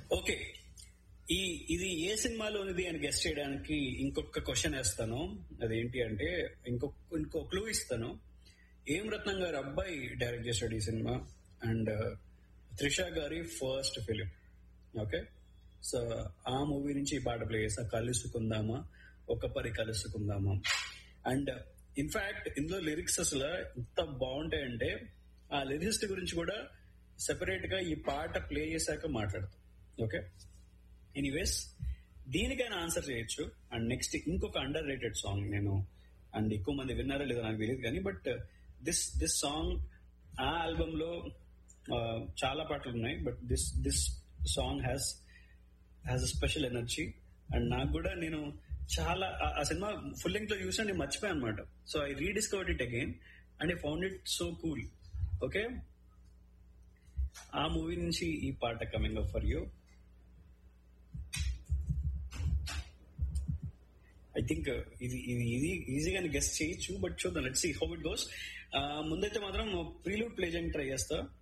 okay ఈ ఇది ఏ సినిమాలోనిది అని గెస్ట్ చేయడానికి ఇంకొక క్వశ్చన్ వేస్తాను అదేంటి అంటే ఇంకొక ఇంకో క్లూ ఇస్తాను ఏం రత్నం గారి అబ్బాయి డైరెక్ట్ చేశాడు ఈ cinema and Trisha garu first film okay so ఆ మూవీ నుంచి ఈ పాట ప్లే చేసా కలుసుకుందామా ఒక పరి కలుసుకుందామా అండ్ ఇన్ఫాక్ట్ ఇందులో లిరిక్స్ అసలు ఎంత బాగుంటాయంటే ఆ లిరిక్స్ గురించి కూడా సెపరేట్ గా ఈ పాట ప్లే చేశాక మాట్లాడతాం ఓకే ఎనీవేస్ దీనికైనా ఆన్సర్ చేయొచ్చు అండ్ నెక్స్ట్ ఇంకొక అండర్ రేటెడ్ సాంగ్ నేను అండ్ ఎక్కువ మంది విన్నారా లేదో నాకు తెలియదు కానీ బట్ దిస్ దిస్ సాంగ్ ఆ ఆల్బమ్ లో ఆ, చాలా పాటలు ఉన్నాయి but this this song has has a special energy and నాకు కూడా నేను చాలా ఆ- ఆ సినిమా ఫుల్ లెంగ్త్ లో చూసాను నేను మర్చిపోయాను అనమాట so I rediscovered it again and I found it so cool okay ఆ మూవీ నుంచి ఈ పాట coming up for you I think ఇది ఇది ఇది ఈజీగానే గెస్ట్ చేయొచ్చు బట్ చూద్దాం let see how it goes ముందైతే మాత్రం ప్రీలూడ్ ప్లే చేయడానికి ట్రై చేస్తా